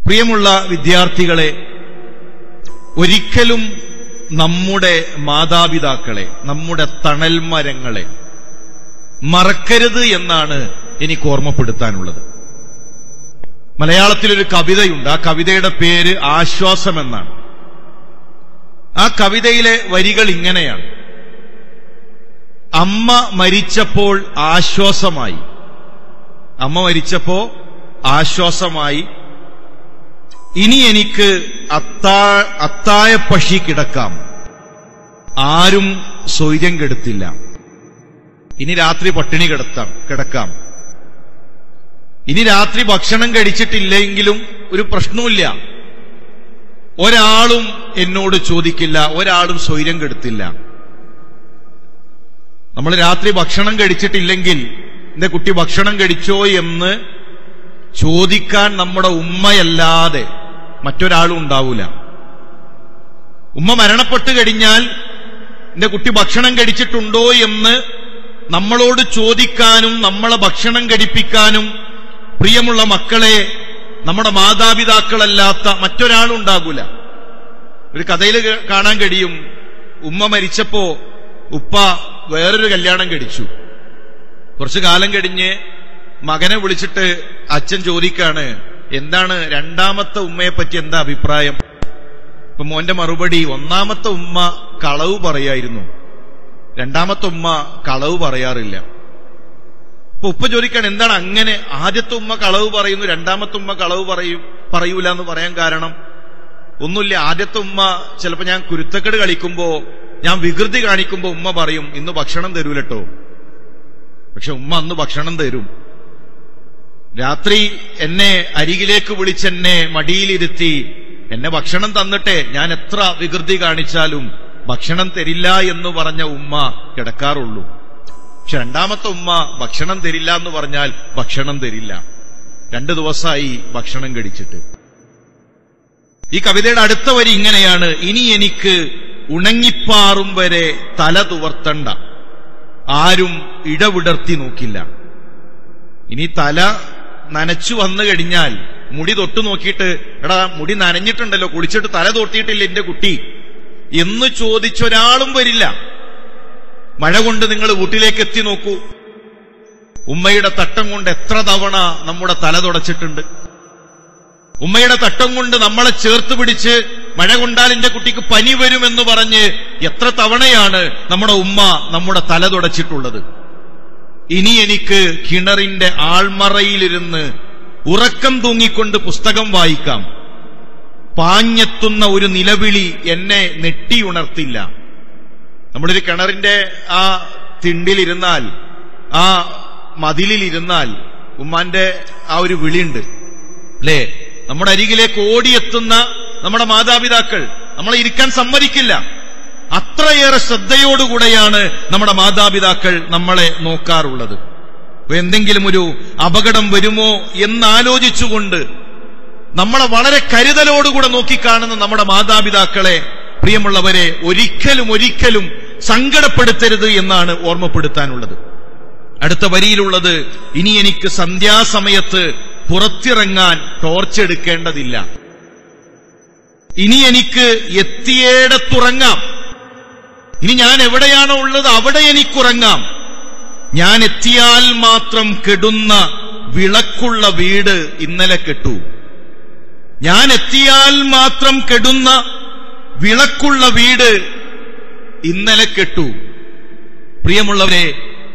പ്രിയമുള്ള വിദ്യാർത്ഥികളെ ഒരിക്കലും നമ്മുടെ മാതാപിതാക്കളെ നമ്മുടെ തണൽ മരങ്ങളെ മറക്കരുത് എന്നാണ് എനിക്ക് ഓർമ്മപ്പെടുത്താനുള്ളത് മലയാളത്തിലൊരു കവിതയുണ്ട് ആ കവിതയുടെ പേര് ആശ്വാസം എന്നാണ് ആ കവിതയിലെ വരികൾ ഇങ്ങനെയാണ് അമ്മ മരിച്ചപ്പോൾ ആശ്വാസമായി അമ്മ മരിച്ചപ്പോ ആശ്വാസമായി ഇനി എനിക്ക് അത്താ അത്തായ പശി കിടക്കാം ആരും സ്വൈര്യം കെടുത്തില്ല ഇനി രാത്രി പട്ടിണി കിടത്താം കിടക്കാം ഇനി രാത്രി ഭക്ഷണം കഴിച്ചിട്ടില്ലെങ്കിലും ഒരു പ്രശ്നവുമില്ല ഒരാളും എന്നോട് ചോദിക്കില്ല ഒരാളും സ്വൈര്യം കെടുത്തില്ല നമ്മൾ രാത്രി ഭക്ഷണം കഴിച്ചിട്ടില്ലെങ്കിൽ എന്റെ കുട്ടി ഭക്ഷണം കഴിച്ചോ എന്ന് ചോദിക്കാൻ നമ്മുടെ ഉമ്മയല്ലാതെ മറ്റൊരാളും ഉണ്ടാവൂല ഉമ്മ മരണപ്പെട്ട് കഴിഞ്ഞാൽ എന്റെ കുട്ടി ഭക്ഷണം കഴിച്ചിട്ടുണ്ടോ എന്ന് നമ്മളോട് ചോദിക്കാനും നമ്മളെ ഭക്ഷണം കഴിപ്പിക്കാനും പ്രിയമുള്ള മക്കളെ നമ്മുടെ മാതാപിതാക്കളല്ലാത്ത മറ്റൊരാളും ഉണ്ടാകൂല ഒരു കഥയിൽ കാണാൻ കഴിയും ഉമ്മ മരിച്ചപ്പോ ഉപ്പ വേറൊരു കല്യാണം കഴിച്ചു കുറച്ചു കാലം കഴിഞ്ഞ് മകനെ വിളിച്ചിട്ട് അച്ഛൻ ചോദിക്കാണ് എന്താണ് രണ്ടാമത്തെ ഉമ്മയെ പറ്റി എന്താ അഭിപ്രായം ഇപ്പൊ മോന്റെ മറുപടി ഒന്നാമത്തെ ഉമ്മ കളവ് പറയായിരുന്നു രണ്ടാമത്തെ ഉമ്മ കളവ് പറയാറില്ല അപ്പൊ ഉപ്പ ചോദിക്കാണ് എന്താണ് അങ്ങനെ ആദ്യത്തെ ഉമ്മ കളവ് പറയുന്നു രണ്ടാമത്തെ ഉമ്മ കളവ് പറയും പറയൂല എന്ന് പറയാൻ കാരണം ഒന്നുമില്ല ആദ്യത്തെ ഉമ്മ ചിലപ്പോ ഞാൻ കുരുത്തക്കേട് കളിക്കുമ്പോ ഞാൻ വികൃതി കാണിക്കുമ്പോ ഉമ്മ പറയും ഇന്ന് ഭക്ഷണം തരൂലട്ടോ പക്ഷെ ഉമ്മ അന്ന് ഭക്ഷണം തരും രാത്രി എന്നെ അരികിലേക്ക് വിളിച്ചെന്നെ മടിയിലിരുത്തി എന്നെ ഭക്ഷണം തന്നിട്ടെ ഞാൻ എത്ര വികൃതി കാണിച്ചാലും ഭക്ഷണം തരില്ല എന്ന് പറഞ്ഞ ഉമ്മ കിടക്കാറുള്ളൂ പക്ഷെ രണ്ടാമത്തെ ഉമ്മ ഭക്ഷണം തരില്ല എന്ന് പറഞ്ഞാൽ ഭക്ഷണം തരില്ല രണ്ടു ദിവസമായി ഭക്ഷണം കഴിച്ചിട്ട് ഈ കവിതയുടെ അടുത്ത വരി ഇങ്ങനെയാണ് ഇനി എനിക്ക് ഉണങ്ങിപ്പാറും വരെ തല തുവർത്തണ്ട ആരും ഇടവിടർത്തി നോക്കില്ല ഇനി തല നനച്ചു വന്നു കഴിഞ്ഞാൽ മുടി തൊട്ടു നോക്കിയിട്ട് എടാ മുടി നനഞ്ഞിട്ടുണ്ടല്ലോ കുളിച്ചിട്ട് തല തൊട്ടിയിട്ടില്ല എന്റെ കുട്ടി എന്ന് ചോദിച്ചൊരാളും വരില്ല മഴ കൊണ്ട് നിങ്ങൾ വീട്ടിലേക്ക് എത്തി നോക്കൂ ഉമ്മയുടെ തട്ടം കൊണ്ട് എത്ര തവണ നമ്മുടെ തല തുടച്ചിട്ടുണ്ട് ഉമ്മയുടെ തട്ടം കൊണ്ട് നമ്മളെ ചേർത്ത് പിടിച്ച് മഴ കൊണ്ടാൽ എന്റെ കുട്ടിക്ക് പനി വരുമെന്ന് പറഞ്ഞ് എത്ര തവണയാണ് നമ്മുടെ ഉമ്മ നമ്മുടെ തല തുടച്ചിട്ടുള്ളത് ഇനി എനിക്ക് കിണറിന്റെ ആൾമറയിലിരുന്ന് ഉറക്കം തൂങ്ങിക്കൊണ്ട് പുസ്തകം വായിക്കാം പാഞ്ഞെത്തുന്ന ഒരു നിലവിളി എന്നെ നെട്ടിയുണർത്തില്ല നമ്മളൊരു കിണറിന്റെ ആ തിണ്ടിലിരുന്നാൽ ആ മതിലിലിരുന്നാൽ ഉമ്മാന്റെ ആ ഒരു വിളിയുണ്ട് അല്ലേ നമ്മുടെ അരികിലേക്ക് ഓടിയെത്തുന്ന നമ്മുടെ മാതാപിതാക്കൾ നമ്മളെ ഇരിക്കാൻ സമ്മതിക്കില്ല അത്രയേറെ ശ്രദ്ധയോടുകൂടെയാണ് നമ്മുടെ മാതാപിതാക്കൾ നമ്മളെ നോക്കാറുള്ളത് എന്തെങ്കിലും ഒരു അപകടം വരുമോ എന്നാലോചിച്ചുകൊണ്ട് നമ്മളെ വളരെ കരുതലോടുകൂടെ നോക്കിക്കാണുന്ന നമ്മുടെ മാതാപിതാക്കളെ പ്രിയമുള്ളവരെ ഒരിക്കലും ഒരിക്കലും സങ്കടപ്പെടുത്തരുത് എന്നാണ് ഓർമ്മപ്പെടുത്താനുള്ളത് അടുത്ത വരിയിലുള്ളത് ഇനി എനിക്ക് സന്ധ്യാസമയത്ത് പുറത്തിറങ്ങാൻ ടോർച്ചെടുക്കേണ്ടതില്ല ഇനി എനിക്ക് എത്തിയേടത്തുറങ്ങാം ഇനി ഞാൻ എവിടെയാണോ ഉള്ളത് അവിടെ എനിക്കുറങ്ങാം ഞാൻ എത്തിയാൽ മാത്രം കെടുന്ന വിളക്കുള്ള വീട് ഇന്നലെ കെട്ടു ഞാൻ എത്തിയാൽ മാത്രം കെടുന്ന വിളക്കുള്ള വീട് ഇന്നലെ കെട്ടു പ്രിയമുള്ളവരെ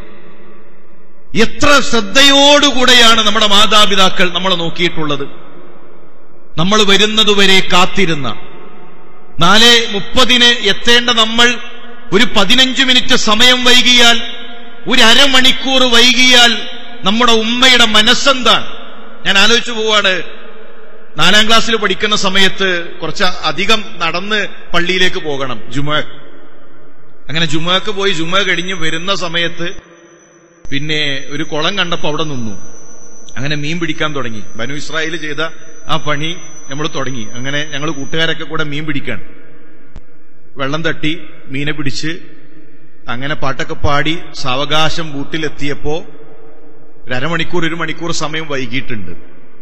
എത്ര ശ്രദ്ധയോടുകൂടെയാണ് നമ്മുടെ മാതാപിതാക്കൾ നമ്മളെ നോക്കിയിട്ടുള്ളത് നമ്മൾ വരുന്നതുവരെ കാത്തിരുന്ന നാല് മുപ്പതിന് എത്തേണ്ട നമ്മൾ ഒരു പതിനഞ്ച് മിനിറ്റ് സമയം വൈകിയാൽ ഒരു അരമണിക്കൂർ വൈകിയാൽ നമ്മുടെ ഉമ്മയുടെ മനസ്സെന്താണ് ഞാൻ ആലോചിച്ചു പോവാണ് നാലാം ക്ലാസ്സിൽ പഠിക്കുന്ന സമയത്ത് കുറച്ച് അധികം നടന്ന് പള്ളിയിലേക്ക് പോകണം ജുമ അങ്ങനെ ജുമക്ക് പോയി ജുമ കഴിഞ്ഞ് വരുന്ന സമയത്ത് പിന്നെ ഒരു കുളം കണ്ടപ്പോ അവിടെ നിന്നു അങ്ങനെ മീൻ പിടിക്കാൻ തുടങ്ങി ബനു ഇസ്രായേൽ ചെയ്ത ആ പണി നമ്മൾ തുടങ്ങി അങ്ങനെ ഞങ്ങൾ കൂട്ടുകാരൊക്കെ കൂടെ മീൻ പിടിക്കാൻ വെള്ളം തട്ടി മീനെ പിടിച്ച് അങ്ങനെ പാട്ടൊക്കെ പാടി സാവകാശം വീട്ടിലെത്തിയപ്പോ ഒരു അരമണിക്കൂർ ഒരു മണിക്കൂർ സമയം വൈകിയിട്ടുണ്ട്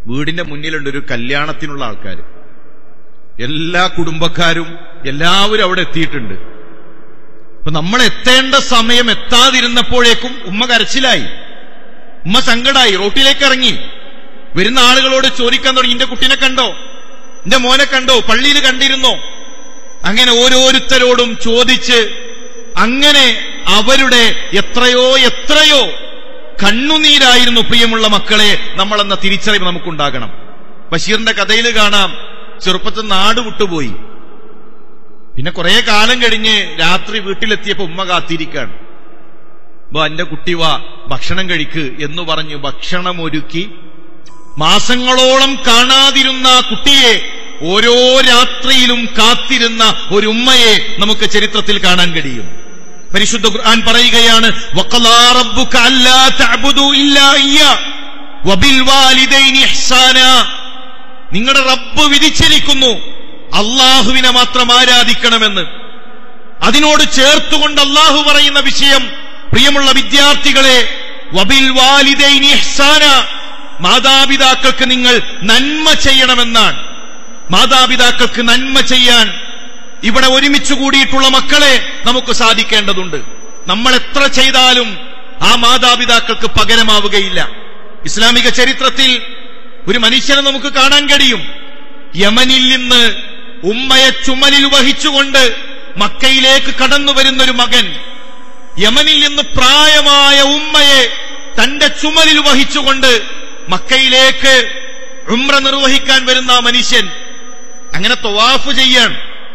വീടിന്റെ മുന്നിലുണ്ട് ഒരു കല്യാണത്തിനുള്ള ആൾക്കാർ എല്ലാ കുടുംബക്കാരും എല്ലാവരും അവിടെ എത്തിയിട്ടുണ്ട് അപ്പൊ നമ്മൾ എത്തേണ്ട സമയം എത്താതിരുന്നപ്പോഴേക്കും ഉമ്മ കരച്ചിലായി ഉമ്മ സങ്കടായി റോട്ടിലേക്ക് ഇറങ്ങി വരുന്ന ആളുകളോട് ചോദിക്കാൻ തുടങ്ങി എന്റെ കുട്ടീനെ കണ്ടോ എന്റെ മോനെ കണ്ടോ പള്ളിയിൽ കണ്ടിരുന്നോ അങ്ങനെ ഓരോരുത്തരോടും ചോദിച്ച് അങ്ങനെ അവരുടെ എത്രയോ എത്രയോ കണ്ണുനീരായിരുന്നു പ്രിയമുള്ള മക്കളെ നമ്മളെന്ന തിരിച്ചറിവ് നമുക്കുണ്ടാകണം ബഷീറിന്റെ കഥയിൽ കാണാം ചെറുപ്പത്തിൽ നാട് വിട്ടുപോയി പിന്നെ കുറെ കാലം കഴിഞ്ഞ് രാത്രി വീട്ടിലെത്തിയപ്പോ ഉമ്മ കാത്തിരിക്കാണ് വാ എന്റെ കുട്ടി വാ ഭക്ഷണം കഴിക്ക് എന്ന് പറഞ്ഞ് ഭക്ഷണം ഒരുക്കി മാസങ്ങളോളം കാണാതിരുന്ന ആ കുട്ടിയെ ഓരോ രാത്രിയിലും കാത്തിരുന്ന ഒരു ഉമ്മയെ നമുക്ക് ചരിത്രത്തിൽ കാണാൻ കഴിയും പരിശുദ്ധ ഖുർആൻ പറയുകയാണ് വഖലാ റബ്ബുക അല്ലാ തഅബുദു ഇല്ലാ ഇയ്യ വബിൽ വാലിദൈനി ഇഹ്സാനാ നിങ്ങളുടെ റബ്ബ് വിധിച്ചിരിക്കുന്നു അള്ളാഹുവിനെ മാത്രം ആരാധിക്കണമെന്ന് അതിനോട് ചേർത്തുകൊണ്ട് അള്ളാഹു പറയുന്ന വിഷയം പ്രിയമുള്ള വിദ്യാർത്ഥികളെ വബിൽ വാലിദൈനി ഇഹ്സാന മാതാപിതാക്കൾക്ക് നിങ്ങൾ നന്മ ചെയ്യണമെന്നാണ് മാതാപിതാക്കൾക്ക് നന്മ ചെയ്യാൻ ഇവിടെ ഒരുമിച്ച് കൂടിയിട്ടുള്ള മക്കളെ നമുക്ക് സാധിക്കേണ്ടതുണ്ട് നമ്മൾ എത്ര ചെയ്താലും ആ മാതാപിതാക്കൾക്ക് പകരമാവുകയില്ല ഇസ്ലാമിക ചരിത്രത്തിൽ ഒരു മനുഷ്യനെ നമുക്ക് കാണാൻ കഴിയും യമനിൽ നിന്ന് ഉമ്മയെ ചുമലിൽ വഹിച്ചുകൊണ്ട് മക്കയിലേക്ക് കടന്നു വരുന്ന ഒരു മകൻ യമനിൽ നിന്ന് പ്രായമായ ഉമ്മയെ തന്റെ ചുമലിൽ വഹിച്ചുകൊണ്ട് മക്കയിലേക്ക് ഉംറ നിർവഹിക്കാൻ വരുന്ന ആ മനുഷ്യൻ അങ്ങനെ തൊവാഫ് ചെയ്യാൻ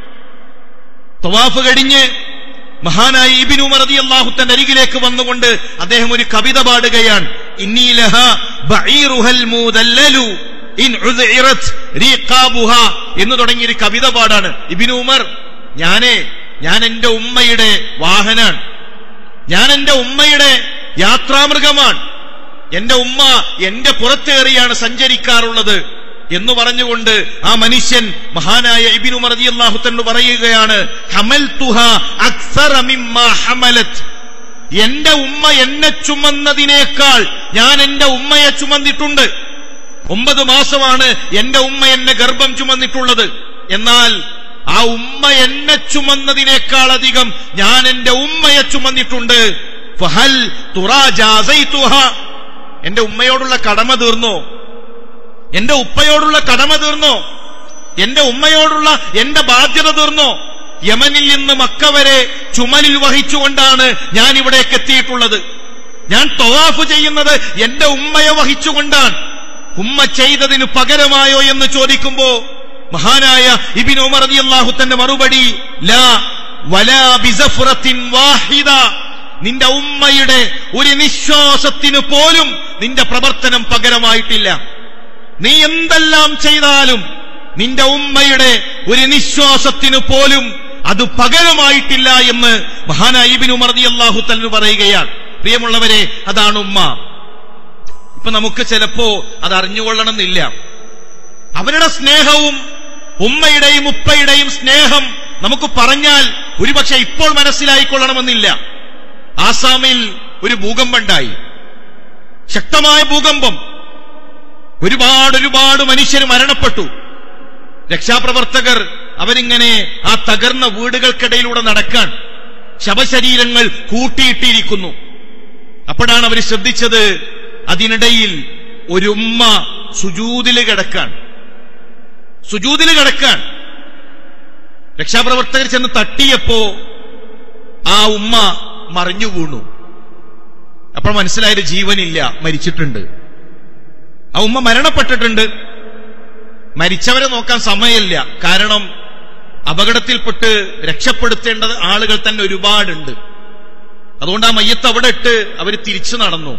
തൊവാഫ് കഴിഞ്ഞ് മഹാനായ ഇബിനു മറതി അള്ളാഹു തന്റെ അരികിലേക്ക് വന്നുകൊണ്ട് അദ്ദേഹം ഒരു കവിത പാടുകയാണ് ഇന്നീലഹ ബഈറുഹൽ മൂദല്ലലു ഇൻ ഉദ്ഇറത് റീഖാബുഹ എന്ന് തുടങ്ങിയ ഒരു കവിത പാടാണ് ഇബിനു ഉമർ ഞാനേ ഞാൻ എന്റെ ഉമ്മയുടെ വാഹനാണ് ഞാൻ എന്റെ ഉമ്മയുടെ യാത്രാമൃഗമാണ് എന്റെ ഉമ്മ എന്റെ പുറത്തേറിയാണ് സഞ്ചരിക്കാറുള്ളത് എന്ന് പറഞ്ഞുകൊണ്ട് ആ മനുഷ്യൻ മഹാനായ ഇബിനു മറതി അള്ളാഹു തന്നെ പറയുകയാണ് ഹമൽതുഹ അക്സറ മിമ്മ ഹമലത് എന്റെ ഉമ്മ എന്നെ ചുമന്നതിനേക്കാൾ ഞാൻ എന്റെ ഉമ്മയെ ചുമന്നിട്ടുണ്ട് ഒമ്പത് മാസമാണ് എന്റെ ഉമ്മ എന്നെ ഗർഭം ചുമന്നിട്ടുള്ളത് എന്നാൽ ആ ഉമ്മ എന്നെ ചുമന്നതിനേക്കാൾ അധികം ഞാൻ എന്റെ ഉമ്മയെ ചുമന്നിട്ടുണ്ട് ഫഹൽ തുറാജാസൈതുഹ എന്റെ ഉമ്മയോടുള്ള കടമ തീർന്നോ എന്റെ ഉപ്പയോടുള്ള കടമ തീർന്നോ എന്റെ ഉമ്മയോടുള്ള എന്റെ ബാധ്യത തീർന്നോ യമനിൽ നിന്ന് മക്ക വരെ ചുമലിൽ വഹിച്ചുകൊണ്ടാണ് ഞാൻ ഇവിടേക്ക് എത്തിയിട്ടുള്ളത് ഞാൻ തൊവാഫ് ചെയ്യുന്നത് എന്റെ ഉമ്മയെ വഹിച്ചുകൊണ്ടാണ് ഉമ്മ ചെയ്തതിന് പകരമായോ എന്ന് ചോദിക്കുമ്പോ മഹാനായ ഇബിൻ ഉമർ അള്ളാഹു തന്റെ മറുപടി ലാ വലാ ബിസഫ്റത്തിൻ വാഹിദ നിന്റെ ഉമ്മയുടെ ഒരു നിശ്വാസത്തിന് പോലും നിന്റെ പ്രവർത്തനം പകരമായിട്ടില്ല നീ എന്തെല്ലാം ചെയ്താലും നിന്റെ ഉമ്മയുടെ ഒരു നിശ്വാസത്തിന് പോലും അത് പകരമായിട്ടില്ല എന്ന് മഹാനായ ഇബിൻ ഉമർ അള്ളാഹു തന്നെ പറയുകയാണ് പ്രിയമുള്ളവരെ അതാണ് ഉമ്മ ഇപ്പൊ നമുക്ക് ചിലപ്പോ അത് അറിഞ്ഞുകൊള്ളണമെന്നില്ല അവരുടെ സ്നേഹവും ഉമ്മയുടെയും ഉപ്പയുടെയും സ്നേഹം നമുക്ക് പറഞ്ഞാൽ ഒരുപക്ഷെ ഇപ്പോൾ മനസ്സിലായിക്കൊള്ളണമെന്നില്ല ആസാമിൽ ഒരു ഭൂകമ്പമുണ്ടായി ശക്തമായ ഭൂകമ്പം ഒരുപാട് ഒരുപാട് മനുഷ്യർ മരണപ്പെട്ടു രക്ഷാപ്രവർത്തകർ അവരിങ്ങനെ ആ തകർന്ന വീടുകൾക്കിടയിലൂടെ നടക്കാൻ ശവശരീരങ്ങൾ കൂട്ടിയിട്ടിരിക്കുന്നു അപ്പോഴാണ് അവർ ശ്രദ്ധിച്ചത് അതിനിടയിൽ ഒരു ഉമ്മ സുജൂതില് കിടക്കാൻ സുജൂതില് കിടക്കാൻ രക്ഷാപ്രവർത്തകർ ചെന്ന് തട്ടിയപ്പോ ആ ഉമ്മ മറിഞ്ഞു വീണു അപ്പോൾ മനസ്സിലായത് ജീവനില്ല മരിച്ചിട്ടുണ്ട് ആ ഉമ്മ മരണപ്പെട്ടിട്ടുണ്ട് മരിച്ചവരെ നോക്കാൻ സമയമില്ല കാരണം അപകടത്തിൽപ്പെട്ട് രക്ഷപ്പെടുത്തേണ്ട ആളുകൾ തന്നെ ഒരുപാടുണ്ട് അതുകൊണ്ട് ആ മയ്യത്ത് അവിടെ ഇട്ട് അവർ തിരിച്ചു നടന്നു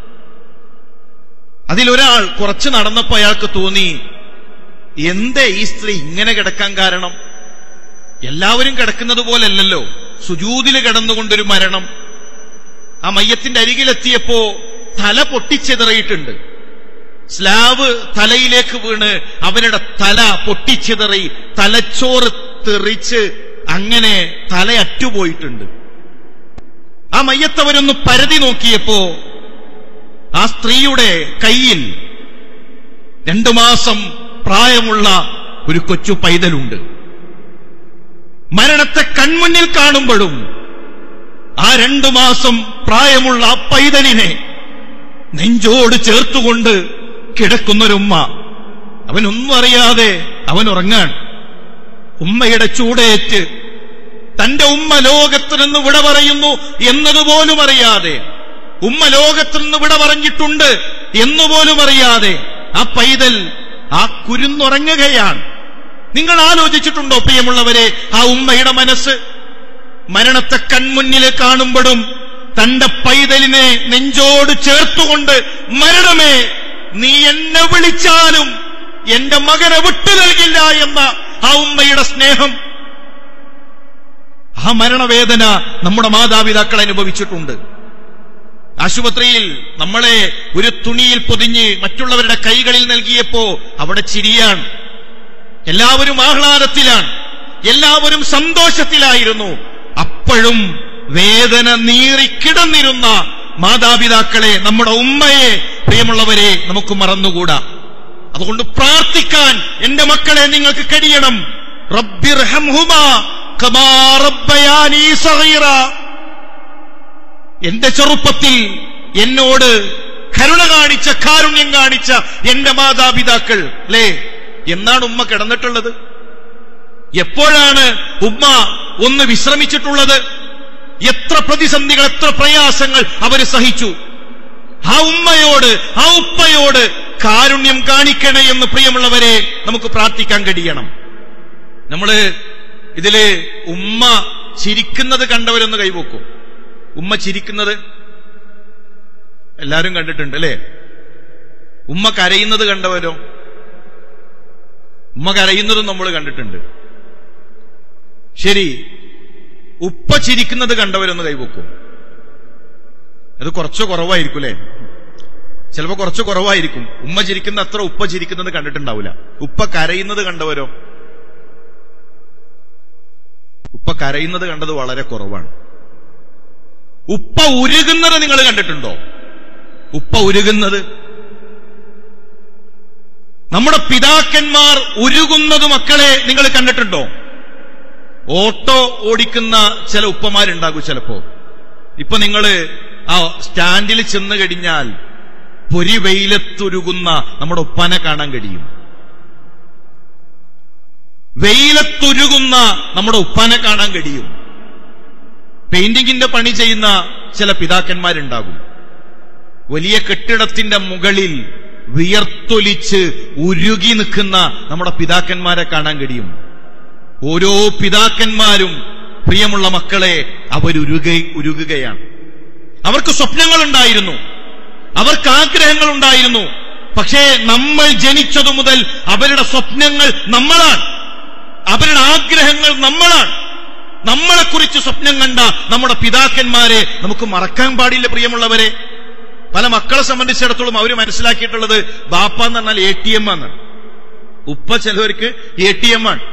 അതിലൊരാൾ കുറച്ച് നടന്നപ്പോ അയാൾക്ക് തോന്നി എന്തേ ഈ സ്ത്രീ ഇങ്ങനെ കിടക്കാൻ കാരണം എല്ലാവരും കിടക്കുന്നത് പോലല്ലല്ലോ സുജൂതില് കിടന്നുകൊണ്ടൊരു മരണം ആ മയ്യത്തിന്റെ അരികിലെത്തിയപ്പോ തല പൊട്ടിച്ചെതറിയിട്ടുണ്ട് സ്ലാവ് തലയിലേക്ക് വീണ് അവരുടെ തല പൊട്ടിച്ചിതറി തലച്ചോറ് തെറിച്ച് അങ്ങനെ തല അറ്റുപോയിട്ടുണ്ട് ആ മയ്യത്തവരൊന്ന് പരതി നോക്കിയപ്പോ ആ സ്ത്രീയുടെ കയ്യിൽ രണ്ടു മാസം പ്രായമുള്ള ഒരു കൊച്ചു പൈതലുണ്ട് മരണത്തെ കൺമുന്നിൽ കാണുമ്പോഴും ആ രണ്ടു മാസം പ്രായമുള്ള ആ പൈതലിനെ നെഞ്ചോട് ചേർത്തുകൊണ്ട് കിടക്കുന്നൊരുമ്മ അവനൊന്നും അറിയാതെ അവൻ ഉറങ്ങാൻ ഉമ്മയുടെ ചൂടേറ്റ് തന്റെ ഉമ്മ ലോകത്ത് നിന്ന് വിട പറയുന്നു എന്നതുപോലും അറിയാതെ ഉമ്മ ലോകത്ത് നിന്ന് വിട പറഞ്ഞിട്ടുണ്ട് എന്നുപോലും അറിയാതെ ആ പൈതൽ ആ കുരുന്നുറങ്ങുകയാണ് നിങ്ങൾ ആലോചിച്ചിട്ടുണ്ടോ പ്രിയമുള്ളവരെ ആ ഉമ്മയുടെ മനസ്സ് മരണത്തെ കൺമുന്നിൽ കാണുമ്പോഴും തന്റെ പൈതലിനെ നെഞ്ചോട് ചേർത്തുകൊണ്ട് മരണമേ നീ എന്നെ വിളിച്ചാലും എന്റെ മകനെ വിട്ടു നൽകില്ല എന്ന ആ ഉമ്മയുടെ സ്നേഹം ആ മരണവേദന നമ്മുടെ മാതാപിതാക്കൾ അനുഭവിച്ചിട്ടുണ്ട് ആശുപത്രിയിൽ നമ്മളെ ഒരു തുണിയിൽ പൊതിഞ്ഞ് മറ്റുള്ളവരുടെ കൈകളിൽ നൽകിയപ്പോ അവിടെ ചിരിയാണ് എല്ലാവരും ആഹ്ലാദത്തിലാണ് എല്ലാവരും സന്തോഷത്തിലായിരുന്നു അപ്പോഴും വേദന നീറിക്കിടന്നിരുന്ന മാതാപിതാക്കളെ നമ്മുടെ ഉമ്മയെ പ്രിയമുള്ളവരെ നമുക്ക് മറന്നുകൂടാ അതുകൊണ്ട് പ്രാർത്ഥിക്കാൻ എന്റെ മക്കളെ നിങ്ങൾക്ക് കഴിയണം റബ്ബിർഹംഹുമാ കമാ റബ്ബയാനീ സഗീറ എന്റെ ചെറുപ്പത്തിൽ എന്നോട് കരുണ കാണിച്ച കാരുണ്യം കാണിച്ച എന്റെ മാതാപിതാക്കൾ അല്ലേ എന്നാണ് ഉമ്മ കിടന്നിട്ടുള്ളത് എപ്പോഴാണ് ഉമ്മ ഒന്ന് വിശ്രമിച്ചിട്ടുള്ളത് എത്ര പ്രതിസന്ധികൾ എത്ര പ്രയാസങ്ങൾ അവർ സഹിച്ചു ആ ഉമ്മയോട് ആ ഉപ്പയോട് കാരുണ്യം കാണിക്കണേ എന്ന് പ്രിയമുള്ളവരെ നമുക്ക് പ്രാർത്ഥിക്കാൻ കഴിയണം നമ്മള് ഇതില് ഉമ്മ ചിരിക്കുന്നത് കണ്ടവരൊന്ന് കൈവക്കും ഉമ്മ ചിരിക്കുന്നത് എല്ലാരും കണ്ടിട്ടുണ്ട് അല്ലേ ഉമ്മ കരയുന്നത് കണ്ടവരോ ഉമ്മ കരയുന്നതും നമ്മൾ കണ്ടിട്ടുണ്ട് ശരി ഉപ്പ ചിരിക്കുന്നത് കണ്ടവരൊന്ന് കൈവക്കും അത് കുറച്ച് കുറവായിരിക്കും അല്ലേ ചിലപ്പോ കുറച്ച് കുറവായിരിക്കും ഉമ്മ ചിരിക്കുന്ന അത്ര ഉപ്പ ചിരിക്കുന്നത് കണ്ടിട്ടുണ്ടാവില്ല ഉപ്പ കരയുന്നത് കണ്ടവരോ ഉപ്പ കരയുന്നത് കണ്ടത് വളരെ കുറവാണ് ഉപ്പ ഉരുകുന്നത് നിങ്ങൾ കണ്ടിട്ടുണ്ടോ ഉപ്പ ഉരുകുന്നത് നമ്മുടെ പിതാക്കന്മാർ ഉരുകുന്നത് മക്കളെ നിങ്ങൾ കണ്ടിട്ടുണ്ടോ ഓട്ടോ ഓടിക്കുന്ന ചില ഉപ്പമാരുണ്ടാകും ചിലപ്പോ ഇപ്പൊ നിങ്ങള് ആ സ്റ്റാൻഡിൽ ചെന്ന് കഴിഞ്ഞാൽ പൊരി വെയിലത്തുരുകുന്ന നമ്മുടെ ഉപ്പാനെ കാണാൻ കഴിയും വെയിലത്തുരുകുന്ന നമ്മുടെ ഉപ്പാനെ കാണാൻ കഴിയും പെയിന്റിങ്ങിന്റെ പണി ചെയ്യുന്ന ചില പിതാക്കന്മാരുണ്ടാകും വലിയ കെട്ടിടത്തിന്റെ മുകളിൽ വിയർത്തൊലിച്ച് ഉരുകി നിൽക്കുന്ന നമ്മുടെ പിതാക്കന്മാരെ കാണാൻ കഴിയും ഓരോ പിതാക്കന്മാരും പ്രിയമുള്ള മക്കളെ അവരുരുക ഉരുകുകയാണ് അവർക്ക് സ്വപ്നങ്ങളുണ്ടായിരുന്നു അവർക്ക് ആഗ്രഹങ്ങൾ ഉണ്ടായിരുന്നു പക്ഷേ നമ്മൾ ജനിച്ചതു മുതൽ അവരുടെ സ്വപ്നങ്ങൾ നമ്മളാണ് അവരുടെ ആഗ്രഹങ്ങൾ നമ്മളാണ് നമ്മളെക്കുറിച്ച് സ്വപ്നം കണ്ട നമ്മുടെ പിതാക്കന്മാരെ നമുക്ക് മറക്കാൻ പാടില്ല പ്രിയമുള്ളവരെ പല മക്കളെ സംബന്ധിച്ചിടത്തോളം അവർ മനസ്സിലാക്കിയിട്ടുള്ളത് ബാപ്പ എന്ന് പറഞ്ഞാൽ എ ടി എം ആണ് ഉപ്പ ചിലവർക്ക് എ ടി എം ആണ്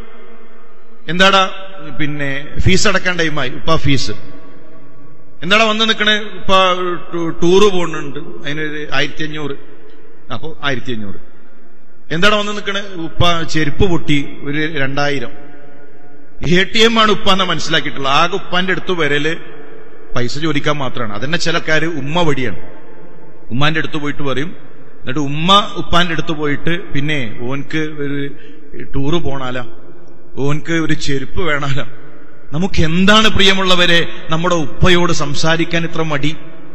എന്താടാ പിന്നെ ഫീസ് അടക്കാൻ ടൈമായി ഉപ്പ ഫീസ് എന്താടാ വന്ന് നിൽക്കണേ ഇപ്പ ടൂറ് പോകുന്നുണ്ട് അതിനൊരു ആയിരത്തി അഞ്ഞൂറ് അപ്പോ ആയിരത്തി അഞ്ഞൂറ് എന്താടാ വന്ന് നിൽക്കണേ ഉപ്പ ചെരുപ്പ് പൊട്ടി ഒരു രണ്ടായിരം എ ടി എം ആണ് ഉപ്പ എന്നാ മനസ്സിലാക്കിയിട്ടുള്ളത് ആകെ ഉപ്പാന്റെ അടുത്ത് വരല് പൈസ ചോദിക്കാൻ മാത്രമാണ് അതന്നെ ചിലക്കാര് ഉമ്മ വടിയാണ് ഉമ്മാന്റെ അടുത്ത് പോയിട്ട് പറയും എന്നിട്ട് ഉമ്മ ഉപ്പാന്റെ അടുത്ത് പോയിട്ട് പിന്നെ ഓൻക്ക് ഒരു ടൂറ് പോണാല ഓൻക്ക് ഒരു ചെരുപ്പ് വേണാല നമുക്ക് എന്താണ് പ്രിയമുള്ളവരെ നമ്മുടെ ഉപ്പയോട് സംസാരിക്കാൻ ഇത്ര മടി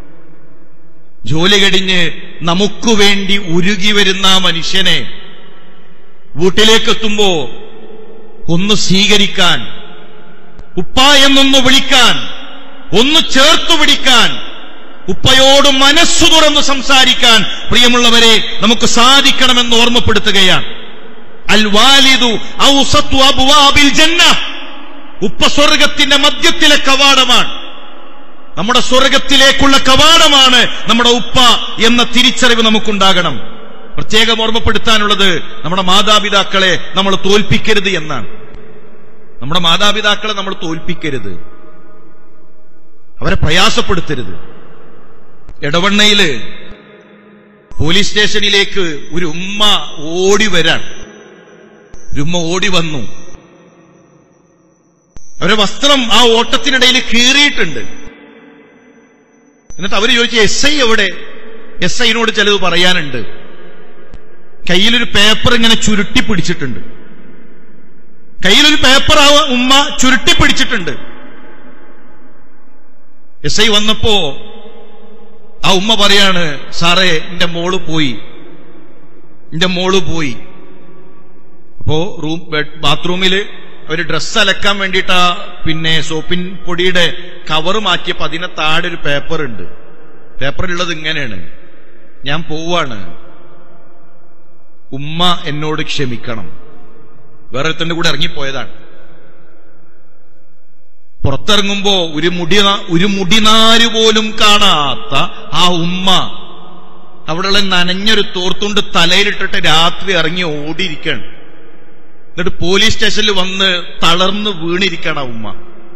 ജോലി കഴിഞ്ഞ് നമുക്ക് വേണ്ടി ഉരുകി വരുന്ന ആ മനുഷ്യനെ വീട്ടിലേക്കെത്തുമ്പോ ഒന്ന് സ്വീകരിക്കാൻ ഉപ്പ എന്നൊന്ന് വിളിക്കാൻ ഒന്ന് ചേർത്തു പിടിക്കാൻ ഉപ്പയോട് മനസ്സു തുറന്ന് സംസാരിക്കാൻ പ്രിയമുള്ളവരെ നമുക്ക് സാധിക്കണമെന്ന് ഓർമ്മപ്പെടുത്തുകയാണ് അൽ വാലിദു ഔസത്തു അബ്വാബിൽ ജന്ന ഉപ്പ സ്വർഗത്തിന്റെ മധ്യത്തിലെ കവാടമാണ് നമ്മുടെ സ്വർഗത്തിലേക്കുള്ള കവാടമാണ് നമ്മുടെ ഉപ്പ എന്ന തിരിച്ചറിവ് നമുക്കുണ്ടാകണം പ്രത്യേകം ഓർമ്മപ്പെടുത്താനുള്ളത് നമ്മുടെ മാതാപിതാക്കളെ നമ്മൾ തോൽപ്പിക്കരുത് എന്നാണ് നമ്മുടെ മാതാപിതാക്കളെ നമ്മൾ തോൽപ്പിക്കരുത് അവരെ പ്രയാസപ്പെടുത്തരുത് ഇടവണ്ണയില് പോലീസ് സ്റ്റേഷനിലേക്ക് ഒരു ഉമ്മ ഓടി വരാൻ ഒരു ഉമ്മ ഓടി വന്നു അവരുടെ വസ്ത്രം ആ ഓട്ടത്തിനിടയിൽ കീറിയിട്ടുണ്ട് എന്നിട്ട് അവര് ചോദിച്ചു എസ് ഐ എവിടെ എസ് ഐനോട് ചിലത് പറയാനുണ്ട് കയ്യിലൊരു പേപ്പർ ഇങ്ങനെ ചുരുട്ടി പിടിച്ചിട്ടുണ്ട് കയ്യിലൊരു പേപ്പർ ആ ഉമ്മ ചുരുട്ടി പിടിച്ചിട്ടുണ്ട് എസ് ഐ വന്നപ്പോ ആ ഉമ്മ പറയാണ് സാറേ എന്റെ മോള് പോയി എന്റെ മോള് പോയി അപ്പോ റൂം ബെഡ് ബാത്റൂമില് അവര് ഡ്രസ്സ് അലക്കാൻ വേണ്ടിയിട്ട് ആ പിന്നെ സോപ്പിൻ പൊടിയുടെ കവർ മാറ്റിയപ്പോ അതിനെ താഴെ ഒരു പേപ്പർ ഉണ്ട് പേപ്പറിലുള്ളത് ഇങ്ങനെയാണ് ഞാൻ പോവാണ് ഉമ്മ എന്നോട് ക്ഷമിക്കണം വേറെ ഒരുത്തന്റെ കൂടെ ഇറങ്ങിപ്പോയതാണ് പുറത്തിറങ്ങുമ്പോ ഒരു മുടി ഒരു മുടിനാര് പോലും കാണാത്ത ആ ഉമ്മ അവിടെയുള്ള നനഞ്ഞൊരു തോർത്തുണ്ട് തലയിലിട്ടിട്ട് രാത്രി ഇറങ്ങി ഓടിയിരിക്കണം എന്നിട്ട് പോലീസ് സ്റ്റേഷനിൽ വന്ന് തളർന്ന് വീണിരിക്കണം ആ ഉമ്മ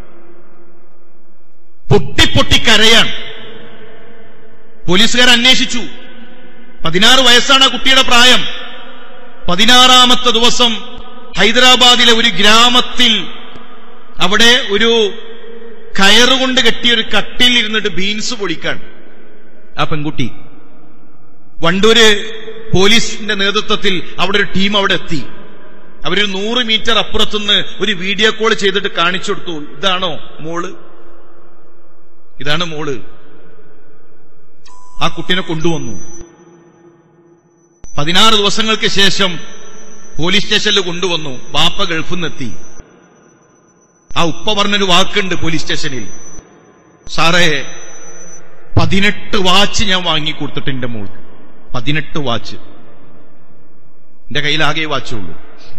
പൊട്ടിപ്പൊട്ടി കരയാൻ പോലീസുകാർ അന്വേഷിച്ചു പതിനാറ് വയസ്സാണ് ആ കുട്ടിയുടെ പ്രായം പതിനാറാമത്തെ ദിവസം ഹൈദരാബാദിലെ ഒരു ഗ്രാമത്തിൽ അവിടെ ഒരു കയറുകൊണ്ട് കെട്ടിയ ഒരു കട്ടിൽ ഇരുന്നിട്ട് ബീൻസ് പൊടിക്കാൻ ആ പെൺകുട്ടി വണ്ടൂര് പോലീസിന്റെ നേതൃത്വത്തിൽ അവിടെ ഒരു ടീം അവിടെ എത്തി അവരൊരു നൂറ് മീറ്റർ അപ്പുറത്തുനിന്ന് ഒരു വീഡിയോ കോൾ ചെയ്തിട്ട് കാണിച്ചു കൊടുത്തു ഇതാണോ മോള് ഇതാണ് മോള് ആ കുട്ടിനെ കൊണ്ടുവന്നു പതിനാറ് ദിവസങ്ങൾക്ക് ശേഷം പോലീസ് സ്റ്റേഷനിൽ കൊണ്ടുവന്നു ബാപ്പ ഗൾഫിൽ നിന്നെത്തി ആ ഉപ്പ പറഞ്ഞൊരു വാക്കുണ്ട് പോലീസ് സ്റ്റേഷനിൽ സാറേ പതിനെട്ട് വാച്ച് ഞാൻ വാങ്ങി കൊടുത്തിട്ട് എന്റെ മോൾക്ക് പതിനെട്ട് വാച്ച് എന്റെ കയ്യിൽ ആകെ വാച്ചുള്ളൂ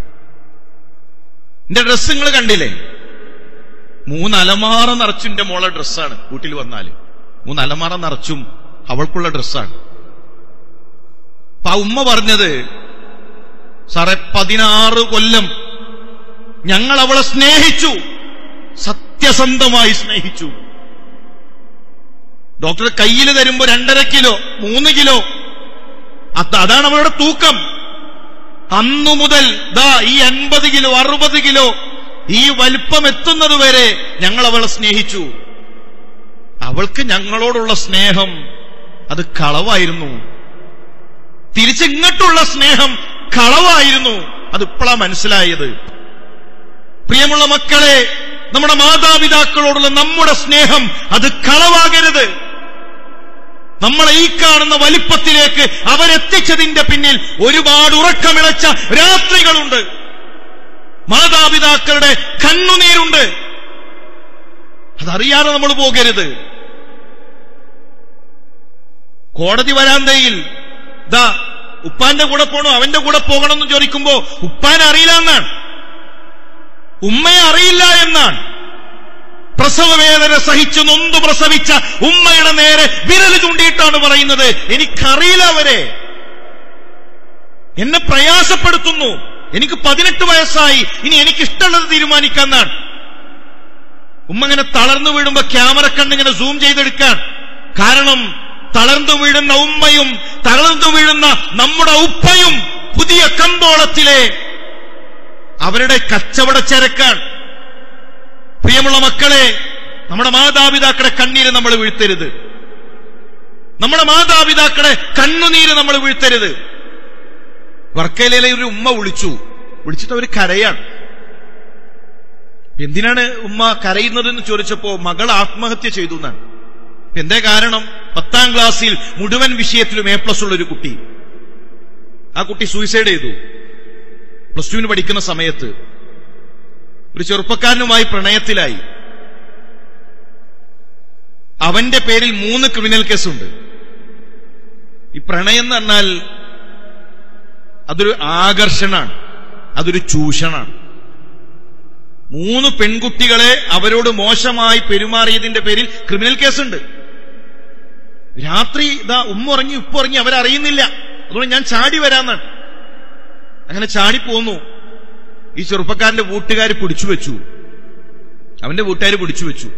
എന്റെ ഡ്രസ്സ് നിങ്ങൾ കണ്ടില്ലേ മൂന്ന് അലമാറ നിറച്ചും എന്റെ മോളെ ഡ്രസ്സാണ് വീട്ടിൽ വന്നാല് മൂന്ന് അലമാറ നിറച്ചും അവൾക്കുള്ള ഡ്രസ്സാണ് അപ്പൊ ആ ഉമ്മ പറഞ്ഞത് സാറേ പതിനാറ് കൊല്ലം ഞങ്ങൾ അവളെ സ്നേഹിച്ചു സത്യസന്ധമായി സ്നേഹിച്ചു ഡോക്ടർ കയ്യിൽ തരുമ്പോ രണ്ടര കിലോ മൂന്ന് കിലോ അത് അതാണ് അവളുടെ തൂക്കം അന്നു മുതൽ ദാ ഈ അൻപത് കിലോ അറുപത് കിലോ ഈ വലിപ്പം എത്തുന്നത് വരെ ഞങ്ങൾ അവളെ സ്നേഹിച്ചു അവൾക്ക് ഞങ്ങളോടുള്ള സ്നേഹം അത് കളവായിരുന്നു തിരിച്ചിങ്ങോട്ടുള്ള സ്നേഹം കളവായിരുന്നു അത് ഇപ്പോഴാ മനസ്സിലായത് പ്രിയമുള്ള മക്കളെ നമ്മുടെ മാതാപിതാക്കളോടുള്ള നമ്മുടെ സ്നേഹം അത് കളവാകരുത് നമ്മളെ ഈ കാണുന്ന വലിപ്പത്തിലേക്ക് അവരെത്തിച്ചതിന്റെ പിന്നിൽ ഒരുപാട് ഉറക്കമിളച്ച രാത്രികളുണ്ട് മാതാപിതാക്കളുടെ കണ്ണുനീരുണ്ട് അതറിയാതെ നമ്മൾ പോകരുത് കോടതി വരാന്തയിൽ ദാ ഉപ്പാന്റെ കൂടെ പോകണോ അവന്റെ കൂടെ പോകണം എന്ന് ചോദിക്കുമ്പോ ഉപ്പാനെ അറിയില്ല എന്നാണ് ഉമ്മയെ അറിയില്ല എന്നാണ് പ്രസവവേദന സഹിച്ചു നൊന്തു പ്രസവിച്ച ഉമ്മയുടെ നേരെ വിരൽ ചൂണ്ടിയിട്ടാണ് പറയുന്നത് എനിക്കറിയില്ല അവരെ എന്നെ പ്രയാസപ്പെടുത്തുന്നു എനിക്ക് പതിനെട്ട് വയസ്സായി ഇനി എനിക്ക് ഇഷ്ടമുള്ളത് തീരുമാനിക്കാന്നാണ് ഉമ്മ ഇങ്ങനെ തളർന്നു വീഴുമ്പോ ക്യാമറ കണ്ടിങ്ങനെ സൂം ചെയ്തെടുക്കാൻ കാരണം തളർന്നു വീഴുന്ന ഉമ്മയും തളർന്നു വീഴുന്ന നമ്മുടെ ഉപ്പയും പുതിയ കമ്പോളത്തിലെ അവരുടെ കച്ചവട ചരക്കാണ് പ്രിയമുള്ള മക്കളെ നമ്മുടെ മാതാപിതാക്കളെ കണ്ണീര് നമ്മൾ വീഴ്ത്തരുത് നമ്മുടെ മാതാപിതാക്കളെ കണ്ണുനീര് നമ്മൾ വീഴ്ത്തരുത് വർക്കയിലെ ഒരു ഉമ്മ വിളിച്ചു വിളിച്ചിട്ട് അവർ കരയാണ് എന്തിനാണ് ഉമ്മ കരയുന്നതെന്ന് ചോദിച്ചപ്പോ മകൾ ആത്മഹത്യ ചെയ്തു എന്നാണ് എന്തേ കാരണം പത്താം ക്ലാസ്സിൽ മുഴുവൻ വിഷയത്തിലും എ പ്ലസ് ഉള്ള ഒരു കുട്ടി ആ കുട്ടി സൂയിസൈഡ് ചെയ്തു പ്ലസ് ടുവിന് പഠിക്കുന്ന സമയത്ത് ഒരു ചെറുപ്പക്കാരനുമായി പ്രണയത്തിലായി അവന്റെ പേരിൽ മൂന്ന് ക്രിമിനൽ കേസുണ്ട് ഈ പ്രണയം എന്ന് പറഞ്ഞാൽ അതൊരു ആകർഷണാണ് അതൊരു ചൂഷണാണ് മൂന്ന് പെൺകുട്ടികളെ അവരോട് മോശമായി പെരുമാറിയതിന്റെ പേരിൽ ക്രിമിനൽ കേസുണ്ട് രാത്രി ഇതാ ഉമ്മ ഉറങ്ങി ഉപ്പ് ഉറങ്ങി അവരറിയുന്നില്ല അതുകൊണ്ട് ഞാൻ ചാടി വരാന്നാണ് അങ്ങനെ ചാടി പോന്നു ഈ ചെറുപ്പക്കാരന്റെ വീട്ടുകാർ പിടിച്ചു വെച്ചു അവന്റെ വീട്ടുകാർ പിടിച്ചു വെച്ചു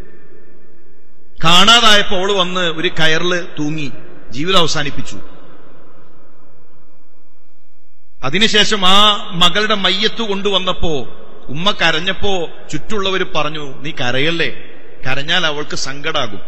കാണാതായപ്പോ അവള് വന്ന് ഒരു കയറില് തൂങ്ങി ജീവിതം അവസാനിപ്പിച്ചു അതിനുശേഷം ആ മകളുടെ മയ്യത്ത് കൊണ്ടുവന്നപ്പോ ഉമ്മ കരഞ്ഞപ്പോ ചുറ്റുള്ളവർ പറഞ്ഞു നീ കരയല്ലേ കരഞ്ഞാൽ അവൾക്ക് സങ്കടാകും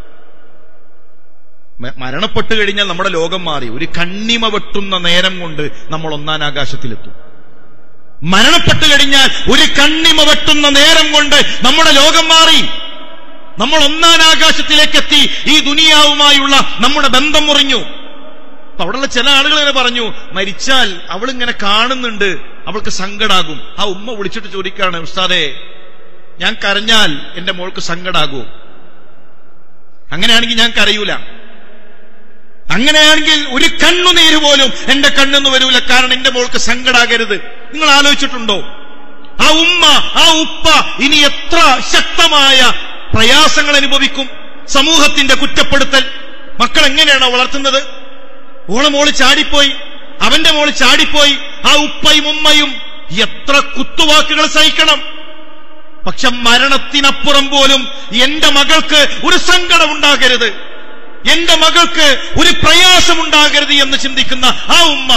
മ- മരണപ്പെട്ടു കഴിഞ്ഞാൽ നമ്മുടെ ലോകം മാറി ഒരു കണ്ണിമ വെട്ടുന്ന നേരം കൊണ്ട് നമ്മൾ ഒന്നാം ആകാശത്തിലെത്തും മരണപ്പെട്ടു കഴിഞ്ഞാൽ ഒരു കണ്ണിമ വെട്ടുന്ന നേരം കൊണ്ട് നമ്മുടെ ലോകം മാറി നമ്മൾ ഒന്നാം ആകാശത്തിലേക്ക് എത്തി ഈ ദുനിയാവുമായുള്ള നമ്മുടെ ബന്ധം മുറിഞ്ഞു അപ്പൊ അവിടെയുള്ള ചില ആളുകൾ ഇങ്ങനെ പറഞ്ഞു മരിച്ചാൽ അവൾ ഇങ്ങനെ കാണുന്നുണ്ട് അവൾക്ക് സങ്കടാകും ആ ഉമ്മ വിളിച്ചിട്ട് ചോദിക്കാണ് ഉസ്താദേ ഞാൻ കരഞ്ഞാൽ എന്റെ മോൾക്ക് സങ്കടാകൂ അങ്ങനെയാണെങ്കിൽ ഞാൻ കരയൂല അങ്ങനെയാണെങ്കിൽ ഒരു കണ്ണുനീര് പോലും എന്റെ കണ്ണെന്ന് വരൂല കാരണം എന്റെ മോൾക്ക് സങ്കടാകരുത് നിങ്ങൾ ആലോചിച്ചിട്ടുണ്ടോ ആ ഉമ്മ ആ ഉപ്പ ഇനി എത്ര ശക്തമായ പ്രയാസങ്ങൾ അനുഭവിക്കും സമൂഹത്തിന്റെ കുറ്റപ്പെടുത്തൽ മക്കൾ എങ്ങനെയാണോ വളർത്തുന്നത് ഓളെ മോള് ചാടിപ്പോയി അവന്റെ മോള് ചാടിപ്പോയി ആ ഉപ്പയും ഉമ്മയും എത്ര കുത്തുവാക്കുകൾ സഹിക്കണം പക്ഷെ മരണത്തിനപ്പുറം പോലും എന്റെ മകൾക്ക് ഒരു സങ്കടം ഉണ്ടാകരുത് എന്റെ മകൾക്ക് ഒരു പ്രയാസമുണ്ടാകരുത് എന്ന് ചിന്തിക്കുന്ന ആ ഉമ്മ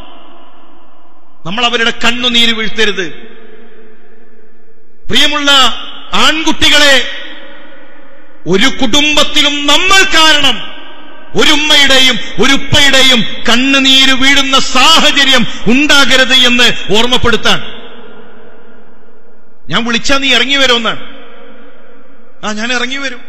നമ്മൾ അവരുടെ കണ്ണുനീര് വീഴ്ത്തരുത് പ്രിയമുള്ള ആൺകുട്ടികളെ ഒരു കുടുംബത്തിലും നമ്മൾ കാരണം ഒരു ഉമ്മയുടെയും ഒരു ഉപ്പയുടെയും കണ്ണുനീര് വീഴുന്ന സാഹചര്യം ഉണ്ടാകരുത് എന്ന് ഓർമ്മപ്പെടുത്താൻ ഞാൻ വിളിച്ചാ നീ ഇറങ്ങി വരുമെന്നാണ് ആ ഞാൻ ഇറങ്ങി വരും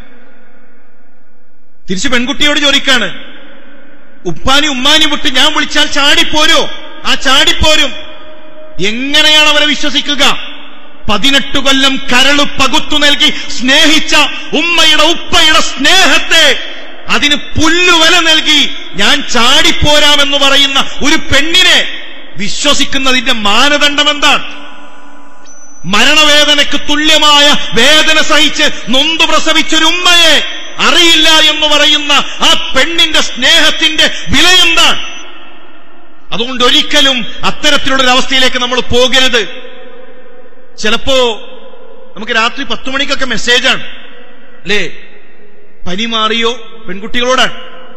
തിരിച്ച് പെൺകുട്ടിയോട് ചോദിക്കാണ് ഉപ്പാനി ഉമ്മാനി വിട്ട് ഞാൻ വിളിച്ചാൽ ചാടിപ്പോരോ ആ ചാടിപ്പോരും എങ്ങനെയാണ് അവരെ വിശ്വസിക്കുക പതിനെട്ട് കൊല്ലം കരളു പകുത്തു നൽകി സ്നേഹിച്ച ഉമ്മയുടെ ഉപ്പയുടെ സ്നേഹത്തെ അതിന് പുല്ലുവില നൽകി ഞാൻ ചാടിപ്പോരാമെന്ന് പറയുന്ന ഒരു പെണ്ണിനെ വിശ്വസിക്കുന്നതിന്റെ മാനദണ്ഡം എന്താണ് മരണവേദനയ്ക്ക് തുല്യമായ വേദന സഹിച്ച് നൊന്തു പ്രസവിച്ചൊരു ഉമ്മയെ അറിയില്ല എന്ന് പറയുന്ന ആ പെണ്ണിന്റെ സ്നേഹത്തിന്റെ വിലയെന്താണ് അതുകൊണ്ട് ഒരിക്കലും അത്തരത്തിലുള്ളൊരു അവസ്ഥയിലേക്ക് നമ്മൾ പോകരുത് ചിലപ്പോ നമുക്ക് രാത്രി പത്തു മണിക്കൊക്കെ മെസ്സേജാണ് അല്ലേ പനി മാറിയോ പെൺകുട്ടികളോടാണ്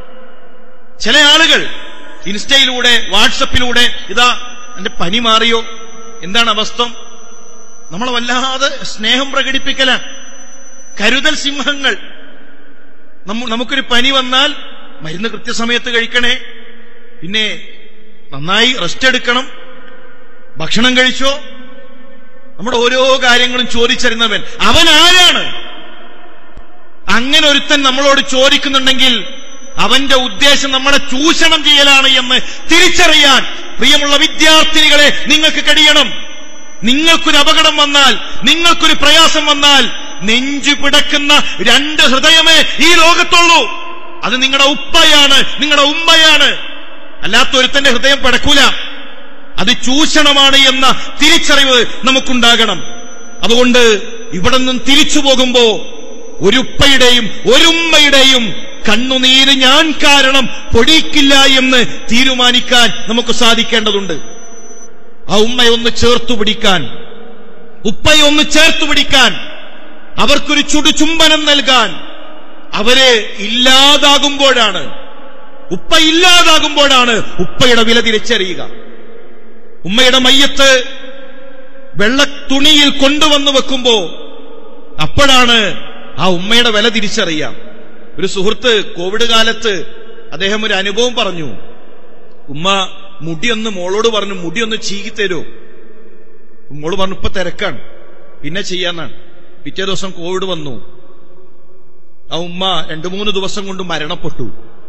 ചില ആളുകൾ ഇൻസ്റ്റയിലൂടെ വാട്സപ്പിലൂടെ ഇതാ എന്റെ പനി മാറിയോ എന്താണ് അവസ്ഥ നമ്മളെ വല്ലാതെ സ്നേഹം പ്രകടിപ്പിക്കലാണ് കരുതൽ സിംഹങ്ങൾ നമ്മ- നമുക്കൊരു പനി വന്നാൽ മരുന്ന് കൃത്യസമയത്ത് കഴിക്കണേ പിന്നെ നന്നായി റെസ്റ്റ് എടുക്കണം ഭക്ഷണം കഴിച്ചോ നമ്മുടെ ഓരോ കാര്യങ്ങളും ചോദിച്ചറിയുന്നവൻ അവൻ ആരാണ് അങ്ങനെ ഒരുത്തൻ നമ്മളോട് ചോദിക്കുന്നുണ്ടെങ്കിൽ അവന്റെ ഉദ്ദേശം നമ്മളെ ചൂഷണം ചെയ്യലാണ് എന്ന് തിരിച്ചറിയാൻ പ്രിയമുള്ള വിദ്യാർത്ഥിനികളെ നിങ്ങൾക്ക് കഴിയണം നിങ്ങൾക്കൊരു അപകടം വന്നാൽ നിങ്ങൾക്കൊരു പ്രയാസം വന്നാൽ നെഞ്ചു പിടക്കുന്ന രണ്ട് ഹൃദയമേ ഈ ലോകത്തുള്ളൂ അത് നിങ്ങളുടെ ഉപ്പയാണ് നിങ്ങളുടെ ഉമ്മയാണ് അല്ലാത്തൊരുത്തന്റെ ഹൃദയം പിടക്കൂല അത് ചൂഷണമാണ് എന്ന തിരിച്ചറിവ് നമുക്കുണ്ടാകണം അതുകൊണ്ട് ഇവിടെ നിന്നും തിരിച്ചു പോകുമ്പോ ഒരു ഉപ്പയുടെയും ഒരു ഉമ്മയുടെയും കണ്ണുനീര് ഞാൻ കാരണം പൊടിക്കില്ല എന്ന് തീരുമാനിക്കാൻ നമുക്ക് സാധിക്കേണ്ടതുണ്ട് ആ ഉമ്മയെ ഒന്ന് ചേർത്തു പിടിക്കാൻ ഉപ്പയെ ഒന്ന് ചേർത്തു പിടിക്കാൻ അവർക്കൊരു ചുടുചുംബനം നൽകാൻ അവരെ ഇല്ലാതാകുമ്പോഴാണ് ഉപ്പ ഇല്ലാതാകുമ്പോഴാണ് ഉപ്പയുടെ വില തിരിച്ചറിയുക ഉമ്മയുടെ മയ്യത്ത് വെള്ള തുണിയിൽ കൊണ്ടുവന്ന് വെക്കുമ്പോ അപ്പോഴാണ് ആ ഉമ്മയുടെ വില തിരിച്ചറിയാം ഒരു സുഹൃത്ത് കോവിഡ് കാലത്ത് അദ്ദേഹം ഒരു അനുഭവം പറഞ്ഞു ഉമ്മ മുടിയൊന്ന് മോളോട് പറഞ്ഞു മുടിയൊന്ന് ചീകിത്തരൂ മോള് പറഞ്ഞു ഇപ്പൊ തിരക്കാണ് പിന്നെ ചെയ്യാന്നാണ് പിറ്റേ ദിവസം കോവിഡ് വന്നു ആ ഉമ്മ രണ്ടു മൂന്ന് ദിവസം കൊണ്ട് മരണപ്പെട്ടു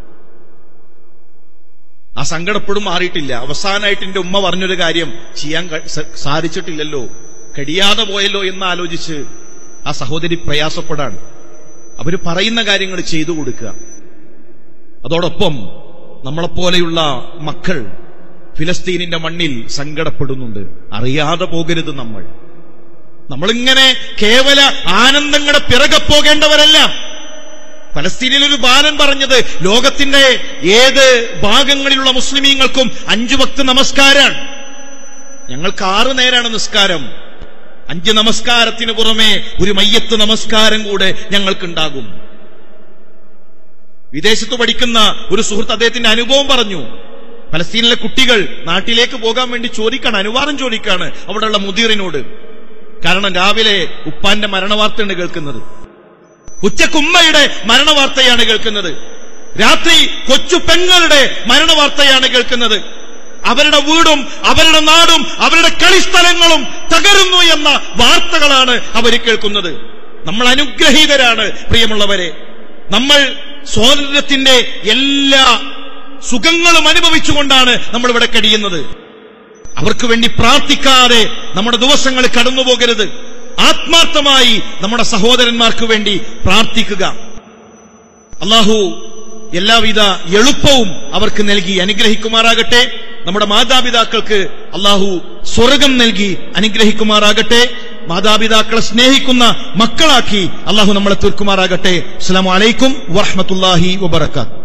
ആ സങ്കടപ്പെടും മാറിയിട്ടില്ല അവസാനമായിട്ട് എന്റെ ഉമ്മ പറഞ്ഞൊരു കാര്യം ചെയ്യാൻ ക- സ- സാധിച്ചിട്ടില്ലല്ലോ കഴിയാതെ പോയല്ലോ എന്ന് ആലോചിച്ച് ആ സഹോദരി പ്രയാസപ്പെടാൻ അവര് പറയുന്ന കാര്യങ്ങൾ ചെയ്തു കൊടുക്കുക അതോടൊപ്പം നമ്മളെപ്പോലെയുള്ള മക്കൾ ഫിലസ്തീനിന്റെ മണ്ണിൽ സങ്കടപ്പെടുന്നുണ്ട് അറിയാതെ പോകരുത് നമ്മൾ നമ്മളിങ്ങനെ കേവല ആനന്ദങ്ങളുടെ പിറകെ പോകേണ്ടവരല്ല ഫലസ്തീനിൽ ഒരു ബാലൻ പറഞ്ഞത് ലോകത്തിന്റെ ഏത് ഭാഗങ്ങളിലുള്ള മുസ്ലിമീങ്ങൾക്കും അഞ്ചു ഭക്ത് നമസ്കാരാണ് ഞങ്ങൾക്ക് ആറ് നേരാണ് നിസ്കാരം അഞ്ച് നമസ്കാരത്തിന് പുറമെ ഒരു മയ്യത്ത് നമസ്കാരം കൂടെ ഞങ്ങൾക്കുണ്ടാകും വിദേശത്ത് പഠിക്കുന്ന ഒരു സുഹൃത്ത് അദ്ദേഹത്തിന്റെ അനുഭവം പറഞ്ഞു പലസ്തീനിലെ കുട്ടികൾ നാട്ടിലേക്ക് പോകാൻ വേണ്ടി ചോദിക്കാണ് അനുവാദം ചോദിക്കാണ് അവിടെയുള്ള മുദീറിനോട് കാരണം രാവിലെ ഉപ്പാന്റെ മരണവാർത്തയാണ് കേൾക്കുന്നത് ഉച്ചക്കുമ്മയുടെ മരണവാർത്തയാണ് കേൾക്കുന്നത് രാത്രി കൊച്ചു പെങ്ങളുടെ മരണവാർത്തയാണ് കേൾക്കുന്നത് അവരുടെ വീടും അവരുടെ നാടും അവരുടെ കളിസ്ഥലങ്ങളും തകരുന്നു എന്ന വാർത്തകളാണ് അവർ കേൾക്കുന്നത് നമ്മൾ അനുഗ്രഹീതരാണ് പ്രിയമുള്ളവരെ നമ്മൾ സ്വാതന്ത്ര്യത്തിന്റെ എല്ലാ സുഖങ്ങളും അനുഭവിച്ചുകൊണ്ടാണ് നമ്മൾ ഇവിടെ കഴിയുന്നത് അവർക്ക് വേണ്ടി പ്രാർത്ഥിക്കാതെ നമ്മുടെ ദിവസങ്ങൾ കടന്നു പോകരുത് ആത്മാർത്ഥമായി നമ്മുടെ സഹോദരന്മാർക്ക് വേണ്ടി പ്രാർത്ഥിക്കുക അള്ളാഹു എല്ലാവിധ എളുപ്പവും അവർക്ക് നൽകി അനുഗ്രഹിക്കുമാറാകട്ടെ നമ്മുടെ മാതാപിതാക്കൾക്ക് അള്ളാഹു സ്വർഗം നൽകി അനുഗ്രഹിക്കുമാറാകട്ടെ മാതാപിതാക്കളെ സ്നേഹിക്കുന്ന മക്കളാക്കി അള്ളാഹു നമ്മളെ തീർക്കുമാറാകട്ടെ അസ്സലാമു അലൈക്കും വറഹ്മത്തുള്ളാഹി വബറകാത്ത്